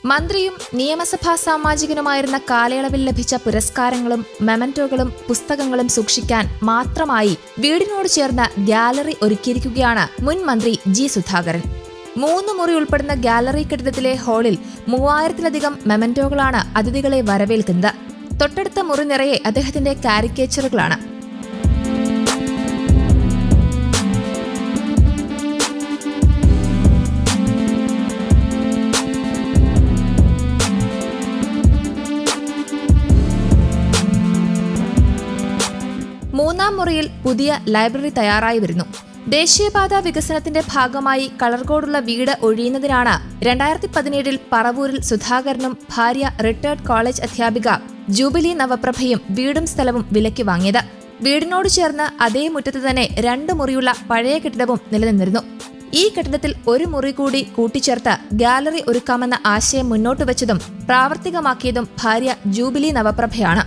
മന്ത്രിയും നിയമസഭാ സാമാജികനുമായിരുന്ന കാലയളവിൽ ലഭിച്ച പുരസ്കാരങ്ങളും മെമന്റോകളും പുസ്തകങ്ങളും സൂക്ഷിക്കാൻ മാത്രമായി വീടിനോട് ചേർന്ന ഗാലറി ഒരുക്കിയിരിക്കുകയാണ് മുൻ മന്ത്രി ജി സുധാകരൻ മൂന്ന് മുറി ഉൾപ്പെടുന്ന ഗാലറി കെട്ടിടത്തിലെ ഹാളിൽ മൂവായിരത്തിലധികം മെമന്റോകളാണ് അതിഥികളെ വരവേൽക്കുന്നത് തൊട്ടടുത്ത മുറി നിറയെ അദ്ദേഹത്തിന്റെ കാരിക്കേച്ചറുകളാണ് മൂന്നാം മുറിയിൽ പുതിയ ലൈബ്രറി തയ്യാറായി വരുന്നു ദേശീയപാത വികസനത്തിന്റെ ഭാഗമായി കളർകോടുള്ള വീട് ഒഴിയുന്നതിനാണ് രണ്ടായിരത്തി പതിനേഴിൽ പറവൂരിൽ സുധാകരനും ഭാര്യ റിട്ടയർഡ് കോളേജ് അധ്യാപിക ജൂബിലി നവപ്രഭയും വീടും സ്ഥലവും വിലയ്ക്ക് വാങ്ങിയത് വീടിനോട് ചേർന്ന് അതേ മുറ്റത്ത് തന്നെ രണ്ട് മുറിയുള്ള പഴയ കെട്ടിടവും നിലനിന്നിരുന്നു ഈ കെട്ടിടത്തിൽ ഒരു മുറി കൂടി കൂട്ടിച്ചേർത്ത് ഗാലറി ഒരുക്കാമെന്ന ആശയം മുന്നോട്ട് വെച്ചതും പ്രാവർത്തികമാക്കിയതും ഭാര്യ ജൂബിലി നവപ്രഭയാണ്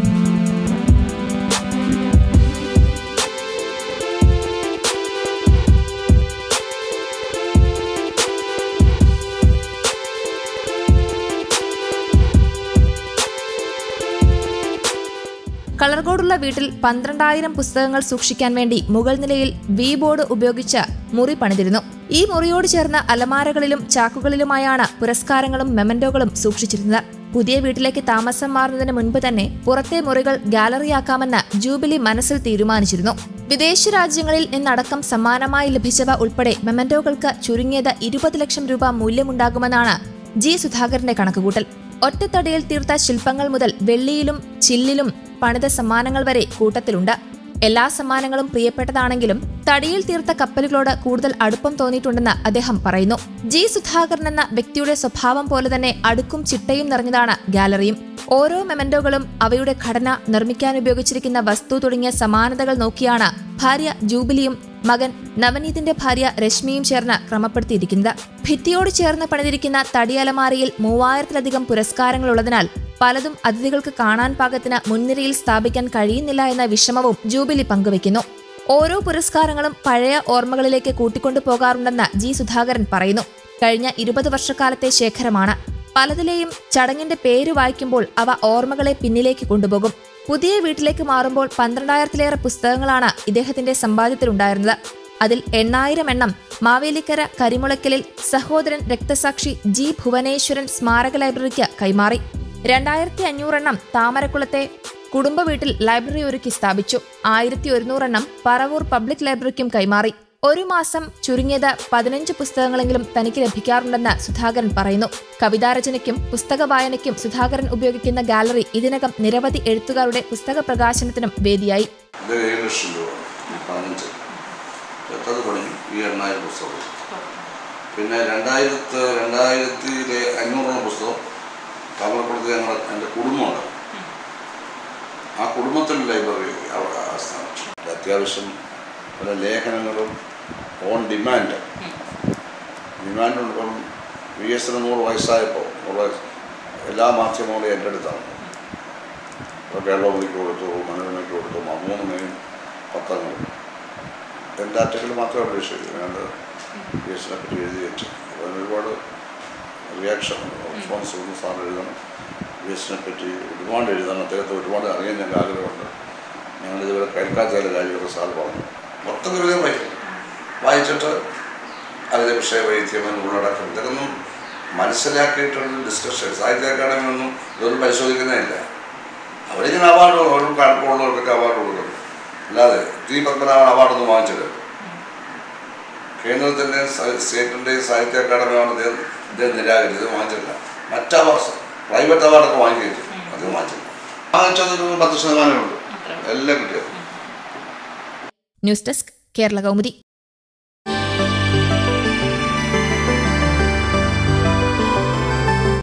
കളർകോടുള്ള വീട്ടിൽ പന്ത്രണ്ടായിരം പുസ്തകങ്ങൾ സൂക്ഷിക്കാൻ വേണ്ടി മുകൾ നിലയിൽ വി ബോർഡ് ഉപയോഗിച്ച് മുറി പണിതിരുന്നു ഈ മുറിയോട് ചേർന്ന അലമാരകളിലും ചാക്കുകളിലുമായാണ് പുരസ്കാരങ്ങളും മെമന്റോകളും സൂക്ഷിച്ചിരുന്നത് പുതിയ വീട്ടിലേക്ക് താമസം മാറുന്നതിന് മുൻപ് തന്നെ പുറത്തെ മുറികൾ ഗാലറിയാക്കാമെന്ന് ജൂബിലി മനസ്സിൽ തീരുമാനിച്ചിരുന്നു വിദേശ രാജ്യങ്ങളിൽ നിന്നടക്കം സമ്മാനമായി ലഭിച്ചവ ഉൾപ്പെടെ മെമന്റോകൾക്ക് ചുരുങ്ങിയത് ഇരുപത് ലക്ഷം രൂപ മൂല്യമുണ്ടാകുമെന്നാണ് ജി സുധാകരന്റെ കണക്കുകൂട്ടൽ ഒറ്റത്തടിയിൽ തീർത്ത ശില്പങ്ങൾ മുതൽ വെള്ളിയിലും ചില്ലിലും പണിത സമ്മാനങ്ങൾ വരെ കൂട്ടത്തിലുണ്ട് എല്ലാ സമ്മാനങ്ങളും പ്രിയപ്പെട്ടതാണെങ്കിലും തടിയിൽ തീർത്ത കപ്പലുകളോട് കൂടുതൽ അടുപ്പം തോന്നിയിട്ടുണ്ടെന്ന് അദ്ദേഹം പറയുന്നു ജി സുധാകരൻ എന്ന വ്യക്തിയുടെ സ്വഭാവം പോലെ തന്നെ അടുക്കും ചിട്ടയും നിറഞ്ഞതാണ് ഗാലറിയും ഓരോ മെമന്റോകളും അവയുടെ ഘടന നിർമ്മിക്കാൻ ഉപയോഗിച്ചിരിക്കുന്ന വസ്തു തുടങ്ങിയ സമാനതകൾ നോക്കിയാണ് ഭാര്യ ജൂബിലിയും മകൻ നവനീതിന്റെ ഭാര്യ രശ്മിയും ചേർന്ന് ക്രമപ്പെടുത്തിയിരിക്കുന്നത് ഭിത്തിയോട് ചേർന്ന് പണിതിരിക്കുന്ന തടിയലമാരയിൽ മൂവായിരത്തിലധികം പുരസ്കാരങ്ങളുള്ളതിനാൽ പലതും അതിഥികൾക്ക് കാണാൻ പാകത്തിന് മുൻനിരയിൽ സ്ഥാപിക്കാൻ കഴിയുന്നില്ല എന്ന വിഷമവും ജൂബിലി പങ്കുവയ്ക്കുന്നു ഓരോ പുരസ്കാരങ്ങളും പഴയ ഓർമ്മകളിലേക്ക് കൂട്ടിക്കൊണ്ടു പോകാറുണ്ടെന്ന് ജി സുധാകരൻ പറയുന്നു കഴിഞ്ഞ ഇരുപത് വർഷക്കാലത്തെ ശേഖരമാണ് പലതിലെയും ചടങ്ങിന്റെ പേര് വായിക്കുമ്പോൾ അവ ഓർമ്മകളെ പിന്നിലേക്ക് കൊണ്ടുപോകും പുതിയ വീട്ടിലേക്ക് മാറുമ്പോൾ പന്ത്രണ്ടായിരത്തിലേറെ പുസ്തകങ്ങളാണ് ഇദ്ദേഹത്തിന്റെ സമ്പാദ്യത്തിലുണ്ടായിരുന്നത് അതിൽ എണ്ണായിരം എണ്ണം മാവേലിക്കര കരിമുളയ്ക്കലിൽ സഹോദരൻ രക്തസാക്ഷി ജി ഭുവനേശ്വരൻ സ്മാരക ലൈബ്രറിക്ക് കൈമാറി രണ്ടായിരത്തി അഞ്ഞൂറെണ്ണം താമരക്കുളത്തെ കുടുംബ വീട്ടിൽ ലൈബ്രറി ഒരുക്കി സ്ഥാപിച്ചു ആയിരത്തി ഒരുന്നൂറെണ്ണം പറവൂർ പബ്ലിക് ലൈബ്രറിക്കും കൈമാറി ഒരു മാസം ചുരുങ്ങിയത് പതിനഞ്ച് പുസ്തകങ്ങളെങ്കിലും തനിക്ക് ലഭിക്കാറുണ്ടെന്ന് സുധാകരൻ പറയുന്നു കവിതാരചനയ്ക്കും പുസ്തക വായനയ്ക്കും സുധാകരൻ ഉപയോഗിക്കുന്ന ഗാലറി ഇതിനകം നിരവധി എഴുത്തുകാരുടെ പുസ്തക പ്രകാശനത്തിനും വേദിയായി ഇത് ഏഴ് ലക്ഷം രൂപ പതിനഞ്ച് എട്ടത് പണി ഈ എണ്ണായിരം പുസ്തകം പിന്നെ രണ്ടായിരത്ത് രണ്ടായിരത്തിലെ അഞ്ഞൂറോളം പുസ്തകം താമരക്കുളത്ത് ഞങ്ങൾ എൻ്റെ കുടുംബമുണ്ട് ആ കുടുംബത്തിൻ്റെ ലൈബ്രറി അവിടെ ആ സ്ഥാപിച്ചു അത്യാവശ്യം പല ലേഖനങ്ങളും ഓൺ ഡിമാൻഡ് ഡിമാൻഡ് ഉണ്ട് ഇപ്പം വി എസിന് നൂറ് വയസ്സായപ്പോൾ ഉള്ള എല്ലാ മാധ്യമങ്ങളും എൻ്റെ അടുത്താണ് ഇപ്പോൾ കേരളമണിക്ക് കൊടുത്തു മനോരമയ്ക്ക് കൊടുത്തു ആ മൂന്ന് മെയിൻ പത്രങ്ങൾ എൻ്റെ ആർട്ടിക്കിൾ മാത്രമേ അപേക്ഷിച്ചു ഞാൻ പി എസിനെ പറ്റി എഴുതി വെച്ചു അപ്പോൾ അതിന് ഒരുപാട് റിയാക്ഷൻ റെസ്പോൺസ് ഒന്നും സാർ എഴുതണം പി എസിനെ പറ്റി ഒരുപാട് എഴുതണം അദ്ദേഹത്തെ ഒരുപാട് അറിയാൻ ഞങ്ങൾക്ക് ആഗ്രഹമുണ്ട് ഞങ്ങൾ ഇതുവരെ കേൾക്കാത്ത ചില കാര്യങ്ങളൊക്കെ സാർ പറഞ്ഞു മൊത്തം കൃത്യം വായിക്കും വായിച്ചിട്ട് അതിൻ്റെ വിഷയവൈദ്യം ഉള്ളടക്കം ഇതൊന്നും മനസ്സിലാക്കിയിട്ടുള്ള ഡിസ്കഷൻ സാഹിത്യ അക്കാദമി ഒന്നും ഇതൊന്നും പരിശോധിക്കുന്നതില്ല അവരിങ്ങനെ അവാർഡ് ഓരോ കണക്കുള്ളവർക്കൊക്കെ അവാർഡ് കൊടുക്കുന്നു അല്ലാതെ ടി പത്മനാഭൻ അവാർഡൊന്നും വാങ്ങിച്ചത് കേന്ദ്രത്തിൻ്റെ സ്റ്റേറ്റിൻ്റെയും സാഹിത്യ അക്കാദമിയാണ് അദ്ദേഹം അദ്ദേഹം നിരാകരിച്ചത് വാങ്ങിച്ചില്ല മറ്റ് അവാർഡ് പ്രൈവറ്റ് അവാർഡൊക്കെ വാങ്ങിച്ചു അത് വാങ്ങിച്ചില്ല വാങ്ങിച്ചതൊരു പത്ത് ശതമാനമേ ഉള്ളൂ എല്ലാം കിട്ടിയത് ന്യൂസ് ഡെസ്ക് കേരള കൗമുദി